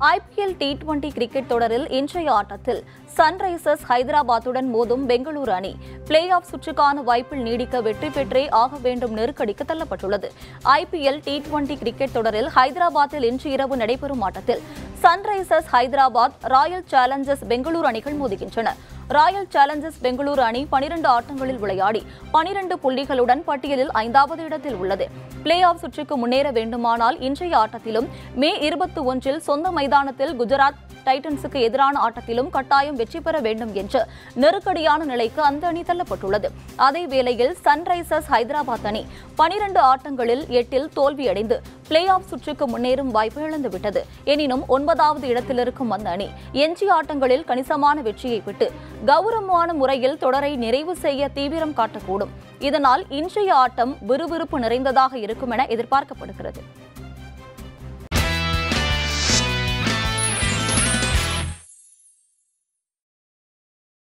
IPL T twenty cricket தொடரில் இன்றைய ஆட்டத்தில் சன்ரைசர்ஸ் ஹைதராபாத்துடன் மோதும் பெங்களூரு அணி பிளே ஆஃப் சுற்றுக்கான வாய்ப்பில் நீடிக்க வெற்றி பெற்றே ஆக வேண்டும் நெருக்கடிக்கு தள்ளப்பட்டுள்ளது ஐபிஎல் டி டுவெண்டி கிரிக்கெட் தொடரில் ஹைதராபாத்தில் இன்று இரவு நடைபெறும் ஆட்டத்தில் Sunrisers Hyderabad Royal Challengers Bengaluru அணிகள் மோதுகின்றன ராயல் சேலஞ்சர்ஸ் பெங்களூரு அணி பனிரண்டு ஆட்டங்களில் விளையாடி பனிரண்டு புள்ளிகளுடன் பட்டியலில் ஐந்தாவது இடத்தில் உள்ளது பிளே ஆஃப் சுற்றுக்கு முன்னேற வேண்டுமானால் இன்றைய ஆட்டத்திலும் மே இருபத்தி ஒன்றில் சொந்த மைதானத்தில் குஜராத் டைட்டன்ஸுக்கு எதிரான ஆட்டத்திலும் கட்டாயம் வெற்றி பெற வேண்டும் என்று நெருக்கடியான நிலைக்கு அந்த அணி தள்ளப்பட்டுள்ளது அதே வேளையில் சன்ரைசர்ஸ் ஹைதராபாத் அணி பனிரண்டு ஆட்டங்களில் எட்டில் தோல்வியடைந்து பிளே ஆஃப் சுற்றுக்கு முன்னேறும் வாய்ப்பு இழந்துவிட்டது எனினும் ஒன்பதாவது இடத்தில் இருக்கும் அந்த அணி எஞ்சிய ஆட்டங்களில் கணிசமான வெற்றியை பெற்று கௌரவமான முறையில் தொடரை நிறைவு செய்ய தீவிரம் காட்டக்கூடும் இதனால் இன்றைய ஆட்டம் விறுவிறுப்பு நிறைந்ததாக இருக்கும் என எதிர்பார்க்கப்படுகிறது